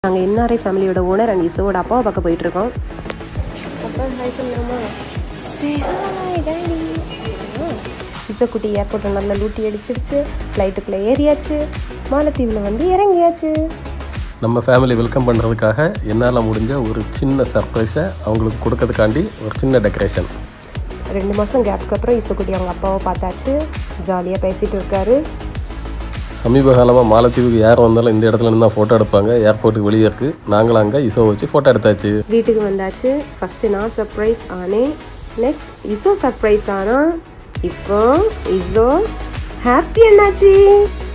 நாங்கள் என்ஆர்ஐ ஃபேமிலியோட owner and இசோவோட அப்பாவை பார்க்க போயிட்டு இருக்கோம் அப்பா ஹாய் சொல்லலாமா இசோ குட்டி ஏர்போர்ட்டில் நல்லா லூட்டி அடிச்சிருச்சு ஃப்ளைட்டுக்குள்ளே ஏறியாச்சு மாலத்தீவில் வந்து இறங்கியாச்சு நம்ம ஃபேமிலி வெல்கம் பண்ணுறதுக்காக என்னால் முடிஞ்ச ஒரு சின்ன சர்ப்ரைஸை அவங்களுக்கு கொடுக்கறதுக்காண்டி ஒரு சின்ன டெக்கரேஷன் ரெண்டு மாதம் கேப்க்கு அப்புறம் இசோ குட்டி அவங்க அப்பாவை பார்த்தாச்சு ஜாலியாக பேசிகிட்டு இருக்காரு சமீப காலமாக மாலத்தீவுக்கு யார் வந்தாலும் இந்த இடத்துல நின்று ஃபோட்டோ எடுப்பாங்க ஏர்போர்ட்டுக்கு வெளியே இருக்குது நாங்களும் அங்கே இசோ வச்சு ஃபோட்டோ எடுத்தாச்சு வீட்டுக்கு வந்தாச்சு ஃபஸ்ட்டு நான் சர்ப்ரைஸ் ஆனேன் நெக்ஸ்ட் இசோ சர்ப்ரைஸ் ஆனா இப்போ இசோ ஹாப்பி என்னாச்சு